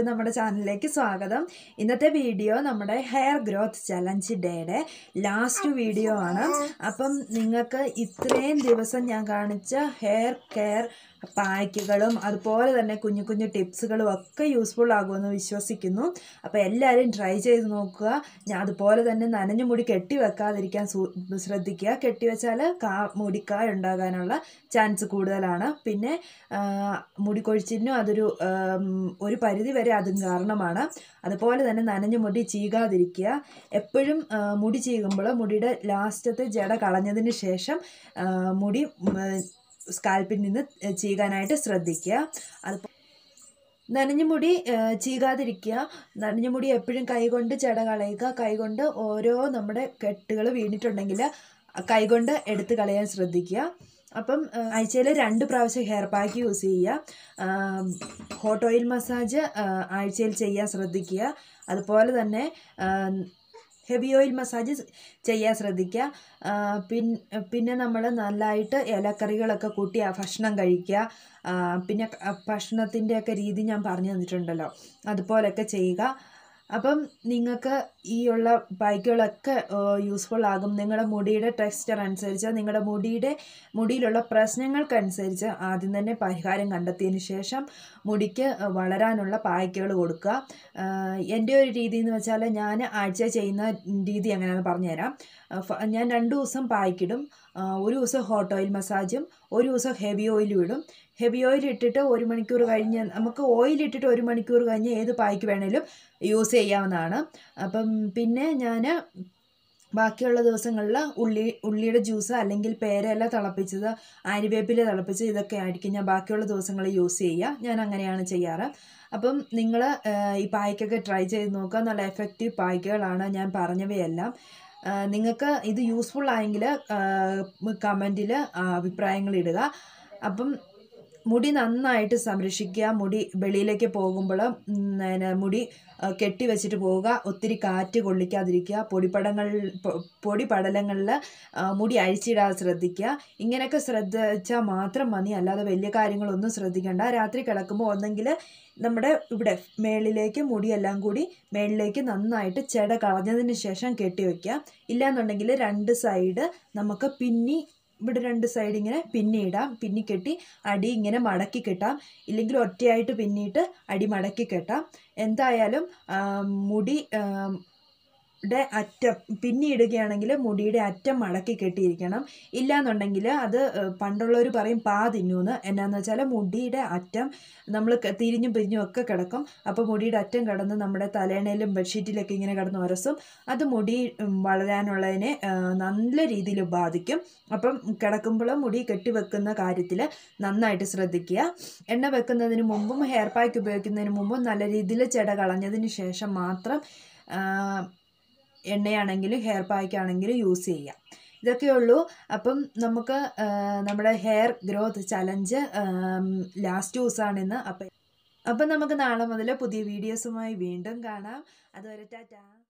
എല്ലാവർക്കും നമ്മുടെ ചാനലിലേക്ക് സ്വാഗതം ഇന്നത്തെ വീഡിയോ നമ്മുടെ ഹെയർ ഗ്രോത്ത് ചലഞ്ച് ഡേയുടെ ലാസ്റ്റ് വീഡിയോ ആണ് അപ്പം നിങ്ങൾക്ക് ഇത്രയും ദിവസം ഞാൻ കാണിച്ച ഹെയർ കെയർ പായ്ക്കുകളും അതുപോലെ തന്നെ കുഞ്ഞു കുഞ്ഞു ടിപ്സുകളും ഒക്കെ യൂസ്ഫുൾ ആകുമെന്ന് വിശ്വസിക്കുന്നു അപ്പോൾ എല്ലാവരും ട്രൈ ചെയ്ത് നോക്കുക ഞാൻ അതുപോലെ തന്നെ നനഞ്ഞ മുടി കെട്ടി വെക്കാതിരിക്കാൻ സൂ- ശ്രദ്ധിക്കുക കെട്ടിവെച്ചാൽ കാ മുടിക്കായ ഉണ്ടാകാനുള്ള ചാൻസ് കൂടുതലാണ് പിന്നെ ആ, മുടി കൊഴിച്ചിലിനും അതൊരു ആം, ഒരു പരിധി വരെ അതും കാരണമാണ് അതുപോലെ തന്നെ നനഞ്ഞ മുടി ചീകാതിരിക്കുക എപ്പോഴും ആ, മുടി ചീകുമ്പോൾ മുടിയുടെ ലാസ്റ്റത്തെ ജട കളഞ്ഞതിന് ശേഷം ആ, മുടി ഉം, സ്കാൽപ്പിൽ നിന്ന് ചീകാനായിട്ട് ശ്രദ്ധിക്കുക അത് നനഞ്ഞ മുടി ആ, ചീകാതിരിക്കുക നനഞ്ഞ മുടി എപ്പോഴും കൈകൊണ്ട് ജട കളയുക കൈകൊണ്ട് ഓരോ നമ്മുടെ കെട്ടുകൾ വീണിട്ടുണ്ടെങ്കിൽ കൈകൊണ്ട് എടുത്ത് കളയാൻ ശ്രദ്ധിക്കുക അപ്പം ആഴ്ചയിൽ രണ്ട് പ്രാവശ്യം ഹെയർ പാക്ക് യൂസ് ചെയ്യുക ഹോട്ട് ഓയിൽ മസാജ് ആഴ്ചയിൽ ചെയ്യാൻ ശ്രദ്ധിക്കുക അതുപോലെ തന്നെ ഹെവി ഓയിൽ മസാജ് ചെയ്യാൻ ശ്രദ്ധിക്കുക ആ, പിൻ പിന്നെ നമ്മൾ നല്ലതായിട്ട് ഇലക്കറികളൊക്കെ കൂട്ടി ആ ഭക്ഷണം കഴിക്കുക ആ, പിന്നെ ക- ഭക്ഷണത്തിൻ്റെയൊക്കെ രീതി ഞാൻ പറഞ്ഞു തന്നിട്ടുണ്ടല്ലോ അതുപോലെയൊക്കെ ചെയ്യുക അപ്പം നിങ്ങൾക്ക് ഈ ഉള്ള ബൈക്കുകളൊക്കെ യൂസ്ഫുൾ ആകും നിങ്ങളുടെ മുടിയുടെ ടെക്സ്ചർ അനുസരിച്ച് നിങ്ങളുടെ മുടിയുടെ മുടിയിലുള്ള പ്രശ്നങ്ങൾക്കനുസരിച്ച് ആദ്യം തന്നെ പരിഹാരം കണ്ടെത്തിയതിന് ശേഷം മുടിക്ക് വളരാനുള്ള പായ്ക്കുകൾ കൊടുക്കുക ആഹ് എൻ്റെ ഒരു രീതി എന്ന് വെച്ചാൽ ഞാൻ ആഴ്ച ചെയ്യുന്ന രീതി എങ്ങനെയാണെന്ന് പറഞ്ഞുതരാം ആഹ് ഫ- ഞാൻ രണ്ട് ദിവസം പായ്ക്കിടും ആഹ് ഒരു ദിവസം ഹോട്ട് ഓയിൽ മസാജും ഒരു ദിവസം ഹെവി ഓയിലും ഇടും ഹെവി ഓയിൽ ഇട്ടിട്ട് ഒരു മണിക്കൂർ കഴിഞ്ഞ് നമുക്ക് ഓയിൽ ഇട്ടിട്ട് ഒരു മണിക്കൂർ കഴിഞ്ഞ് ഏത് പായ്ക്ക് വേണേലും യൂസ് ചെയ്യാവുന്നതാണ് അപ്പം പിന്നെ ഞാൻ ബാക്കിയുള്ള ദിവസങ്ങളിൽ ഉള്ളി ഉള്ളിയുടെ ജ്യൂസ് അല്ലെങ്കിൽ പേരയില തിളപ്പിച്ചത് ആര്യവേപ്പില തിളപ്പിച്ചത് ഇതൊക്കെ ആയിരിക്കും ഞാൻ ബാക്കിയുള്ള ദിവസങ്ങളിൽ യൂസ് ചെയ്യുക ഞാൻ അങ്ങനെയാണ് ചെയ്യാറ് അപ്പം നിങ്ങൾ ഈ പായ്ക്കൊക്കെ ട്രൈ ചെയ്ത് നോക്കുക നല്ല എഫക്റ്റീവ് പായ്ക്കുകളാണ് ഞാൻ പറഞ്ഞവയെല്ലാം ആ, നിങ്ങൾക്ക് ഇത് യൂസ്ഫുൾ ആയെങ്കിൽ കമൻറ്റിൽ അഭിപ്രായങ്ങൾ ഇടുക അപ്പം മുടി നന്നായിട്ട് സംരക്ഷിക്കുക മുടി വെളിയിലേക്ക് പോകുമ്പോൾ മുടി ആ, കെട്ടി വെച്ചിട്ട് പോവുക ഒത്തിരി കാറ്റ് കൊള്ളിക്കാതിരിക്കുക പൊടിപ്പടങ്ങൾ പൊ- പൊടിപടലങ്ങളിൽ ആ, മുടി അഴിച്ചിടാതെ ശ്രദ്ധിക്കുക ഇങ്ങനെയൊക്കെ ശ്രദ്ധിച്ചാൽ മാത്രം മതി അല്ലാതെ വലിയ കാര്യങ്ങളൊന്നും ശ്രദ്ധിക്കേണ്ട രാത്രി കിടക്കുമ്പോൾ ഒന്നെങ്കിൽ നമ്മുടെ ഇവിടെ മേളിലേക്ക് മുടിയെല്ലാം കൂടി മേളിലേക്ക് നന്നായിട്ട് ചെട കളഞ്ഞതിന് ശേഷം കെട്ടി വയ്ക്കുക ഇല്ലാന്നുണ്ടെങ്കിൽ രണ്ട് സൈഡ് നമുക്ക് പിന്നി ഇവിടെ രണ്ട് സൈഡ് ഇങ്ങനെ പിന്നിയിടാം പിന്നി കെട്ടി അടി ഇങ്ങനെ മടക്കി കെട്ടാം ഇല്ലെങ്കിൽ ഒറ്റയായിട്ട് പിന്നിയിട്ട് അടി മടക്കി കെട്ടാം എന്തായാലും ആ, മുടി ആ, ടെ അറ്റം പിന്നിയിടുകയാണെങ്കിൽ മുടിയുടെ അറ്റം മടക്കി കെട്ടിയിരിക്കണം ഇല്ലാന്നുണ്ടെങ്കിൽ അത് പണ്ടുള്ളവർ പറയും പാ തിന്നൂന്ന് എന്നാന്ന് വെച്ചാൽ മുടിയുടെ അറ്റം നമ്മൾ തിരിഞ്ഞും പിരിഞ്ഞും ഒക്കെ കിടക്കും അപ്പോൾ മുടിയുടെ അറ്റം കിടന്ന് നമ്മുടെ തലേണയിലും ബെഡ്ഷീറ്റിലൊക്കെ ഇങ്ങനെ കിടന്ന് ഉരസും അത് മുടി ഉം, വളരാനുള്ളതിനെ ആ, നല്ല രീതിയിൽ ബാധിക്കും അപ്പം കിടക്കുമ്പോൾ മുടി കെട്ടിവെക്കുന്ന കാര്യത്തിൽ നന്നായിട്ട് ശ്രദ്ധിക്കുക എണ്ണ വെക്കുന്നതിന് മുമ്പും ഹെയർ പാക്ക് ഉപയോഗിക്കുന്നതിന് മുമ്പും നല്ല രീതിയിൽ ചെട കളഞ്ഞതിന് ശേഷം മാത്രം ആ, എണ്ണയാണെങ്കിലും ഹെയർ പാക്ക് ആണെങ്കിലും യൂസ് ചെയ്യാം ഇതൊക്കെ ഉള്ളൂ അപ്പം നമുക്ക് ആ, നമ്മുടെ ഹെയർ ഗ്രോത്ത് ചലഞ്ച് ലാസ്റ്റ് ദിവസമാണിന്ന് അപ്പം അപ്പം നമുക്ക് നാളെ മുതൽ പുതിയ വീഡിയോസുമായി വീണ്ടും കാണാം അതുവരെ ടാറ്റാ